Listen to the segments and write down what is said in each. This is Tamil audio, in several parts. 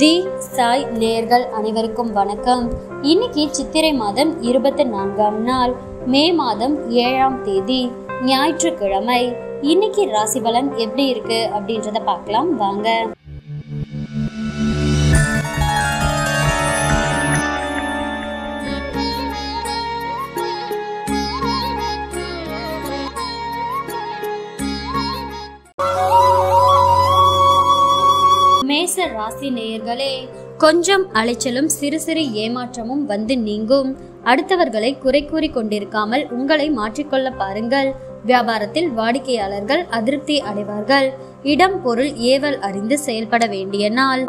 தி சாய் நேயர்கள் அனைவருக்கும் வணக்கம் இன்னைக்கு சித்திரை மாதம் இருபத்தி நான்காம் நாள் மே மாதம் ஏழாம் தேதி ஞாயிற்றுக்கிழமை இன்னைக்கு ராசி பலன் எப்படி இருக்கு அப்படின்றத பார்க்கலாம் வாங்க மேச ராசி நேயர்களே கொஞ்சம் அலைச்சலும் சிறு சிறு ஏமாற்றமும் வந்து நீங்கும் அடுத்தவர்களை குறை கூறி கொண்டிருக்காமல் உங்களை மாற்றிக்கொள்ள பாருங்கள் வியாபாரத்தில் வாடிக்கையாளர்கள் அதிருப்தி அடைவார்கள் இடம் பொருள் ஏவல் அறிந்து செயல்பட வேண்டிய நாள்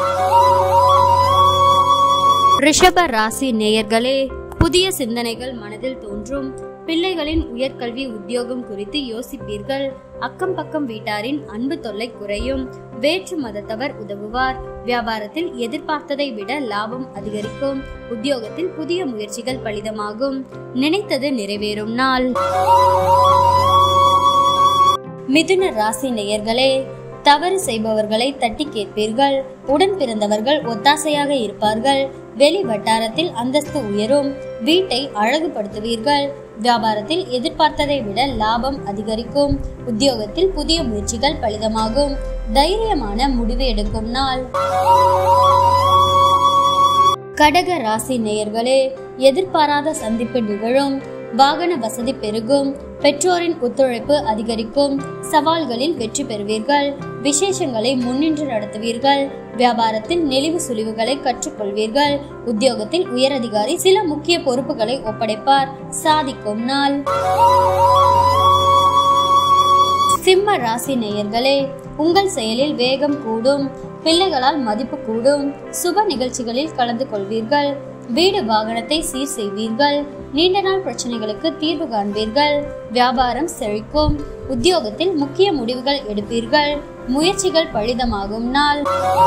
ரிஷப ராசி நேயர்களே புதிய சிந்தனைகள் மனதில் தோன்றும் பிள்ளைகளின் உயர்கல்வி உத்தியோகம் குறித்து யோசிப்பீர்கள் அக்கம் பக்கம் வீட்டாரின் அன்பு தொல்லை குறையும் வேற்று மதத்தவர் உதவுவார் வியாபாரத்தில் எதிர்பார்த்ததை விட லாபம் அதிகரிக்கும் உத்தியோகத்தில் புதிய முயற்சிகள் பலிதமாகும் நினைத்தது நிறைவேறும் நாள் மிதுன ராசி நேயர்களே தவறு செய்பவர்களை தட்டி கேட்பீர்கள் உடன் பிறந்தவர்கள் ஒத்தாசையாக இருப்பார்கள் வெளி வட்டாரத்தில் அந்தஸ்து உயரும் வீட்டை அழகுபடுத்துவீர்கள் வியாபாரத்தில் எதிர்பார்த்ததை விட லாபம் அதிகரிக்கும் உத்தியோகத்தில் புதிய முயற்சிகள் பலிதமாகும் தைரியமான முடிவு எடுக்கும் நாள் கடக ராசி நேயர்களே எதிர்பாராத சந்திப்பு நிகழும் வாகன வசதி பெருகும் பெற்றோரின் ஒத்துழைப்பு அதிகரிக்கும் சவால்களில் வெற்றி பெறுவீர்கள் விசேஷங்களை முன்னின்று நடத்துவீர்கள் வியாபாரத்தில் நெளிவு சுழிவுகளை கற்றுக்கொள்வீர்கள் உத்தியோகத்தில் உயரதிகாரி சில முக்கிய பொறுப்புகளை ஒப்படைப்பார் சாதிக்கும் நாள் சிம்ம ராசி நேயர்களே உங்கள் செயலில் வேகம் கூடும் பிள்ளைகளால் மதிப்பு கூடும் சுப நிகழ்ச்சிகளில் கலந்து கொள்வீர்கள் வீடு வாகனத்தை சீர் செய்வீர்கள் நீண்ட நாள் பிரச்சனைகளுக்கு தீர்வு காண்பீர்கள் வியாபாரம் செழிக்கும் உத்தியோகத்தில் முக்கிய முடிவுகள் எடுப்பீர்கள் முயற்சிகள் பலிதமாகும் நாள்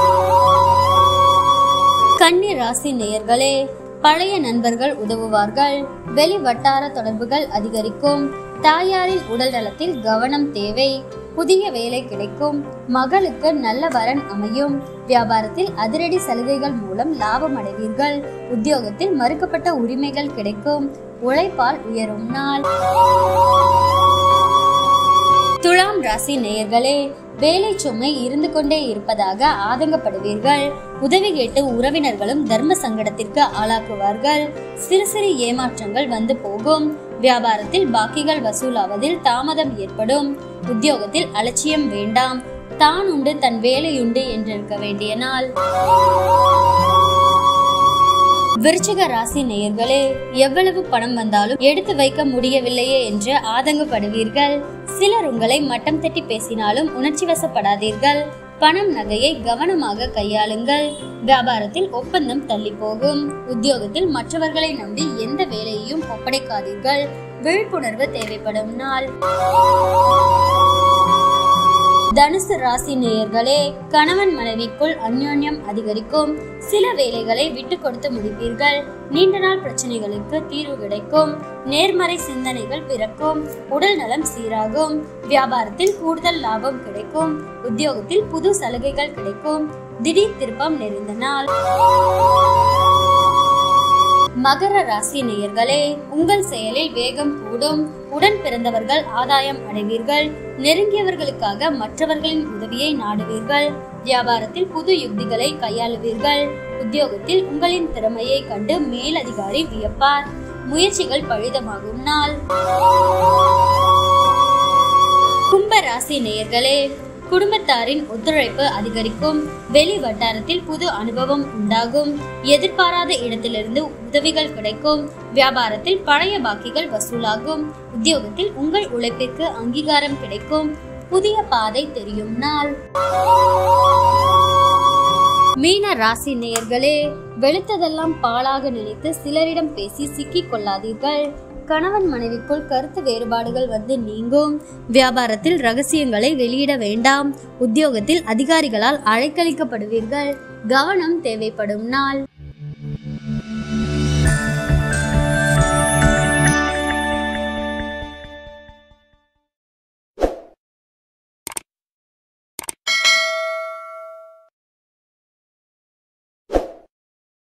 கன்னி ராசி நேயர்களே பழைய நண்பர்கள் உதவுவார்கள் வெளி வட்டார தொடர்புகள் அதிகரிக்கும் தாயாரின் உடல் நலத்தில் கவனம் தேவை புதிய வேலை கிடைக்கும் மகளுக்கு நல்ல வரன் அமையும் வியாபாரத்தில் அதிரடி சலுகைகள் மூலம் லாபம் அடைவீர்கள் உத்தியோகத்தில் மறுக்கப்பட்ட உரிமைகள் கிடைக்கும் உழைப்பால் உயரும் நாள் துலாம் ராசி நேயர்களே வேலை சுமை இருந்து கொண்டே இருப்பதாக ஆதங்கப்படுவீர்கள் உதவி கேட்டு உறவினர்களும் தர்ம சங்கடத்திற்கு ஆளாக்குவார்கள் சிறு சிறு ஏமாற்றங்கள் வந்து போகும் வியாபாரத்தில் பாக்கிகள் வசூலாவதில் தாமதம் ஏற்படும் உத்தியோகத்தில் அலட்சியம் வேண்டாம் தான் உண்டு தன் வேலையுண்டு என்றிருக்க வேண்டிய நாள் விருச்சிக ராசி நேயர்களே எவ்வளவு பணம் வந்தாலும் எடுத்து வைக்க முடியவில்லையே என்று ஆதங்கப்படுவீர்கள் சிலர் உங்களை மட்டம் தட்டி பேசினாலும் உணர்ச்சி வசப்படாதீர்கள் பணம் நகையை கவனமாக கையாளுங்கள் வியாபாரத்தில் ஒப்பந்தம் தள்ளி போகும் உத்தியோகத்தில் மற்றவர்களை நம்பி எந்த வேலையையும் ஒப்படைக்காதீர்கள் விழிப்புணர்வு தேவைப்படும் நாள் தனுசு ராசி நேயர்களே கணவன் மனைவிக்குள் அந்யோன்யம் அதிகரிக்கும் சில வேலைகளை விட்டு கொடுத்து முடிப்பீர்கள் நீண்ட நாள் பிரச்சனைகளுக்கு தீர்வு கிடைக்கும் நேர்மறை சிந்தனைகள் பிறக்கும் உடல் நலம் சீராகும் வியாபாரத்தில் கூடுதல் லாபம் கிடைக்கும் உத்தியோகத்தில் புது சலுகைகள் கிடைக்கும் திடீர் திருப்பம் நிறைந்த நாள் மகர ராசி நேயர்களே உங்கள் செயலில் வேகம் கூடும் உடன் பிறந்தவர்கள் ஆதாயம் அடைவீர்கள் நெருங்கியவர்களுக்காக மற்றவர்களின் உதவியை நாடுவீர்கள் வியாபாரத்தில் புது யுக்திகளை கையாளுவீர்கள் உத்தியோகத்தில் உங்களின் திறமையை கண்டு மேலதிகாரி வியப்பார் முயற்சிகள் பழிதமாகும் நாள் கும்ப ராசி நேயர்களே குடும்பத்தாரின் ஒத்துழைப்பு அதிகரிக்கும் வெளி வட்டாரத்தில் புது அனுபவம் உண்டாகும் எதிர்பாராத இடத்திலிருந்து உதவிகள் கிடைக்கும் வியாபாரத்தில் பழைய பாக்கிகள் வசூலாகும் உத்தியோகத்தில் உங்கள் உழைப்பிற்கு அங்கீகாரம் கிடைக்கும் புதிய பாதை தெரியும் நாள் மீன ராசி நேயர்களே வெளுத்ததெல்லாம் பாலாக நினைத்து சிலரிடம் பேசி சிக்கிக் கொள்ளாதீர்கள் கணவன் மனைவிக்குள் கருத்து வேறுபாடுகள் வந்து நீங்கும் வியாபாரத்தில் ரகசியங்களை வெளியிட வேண்டாம் உத்தியோகத்தில் அதிகாரிகளால் அழைக்கழிக்கப்படுவீர்கள் கவனம் தேவைப்படும் நாள்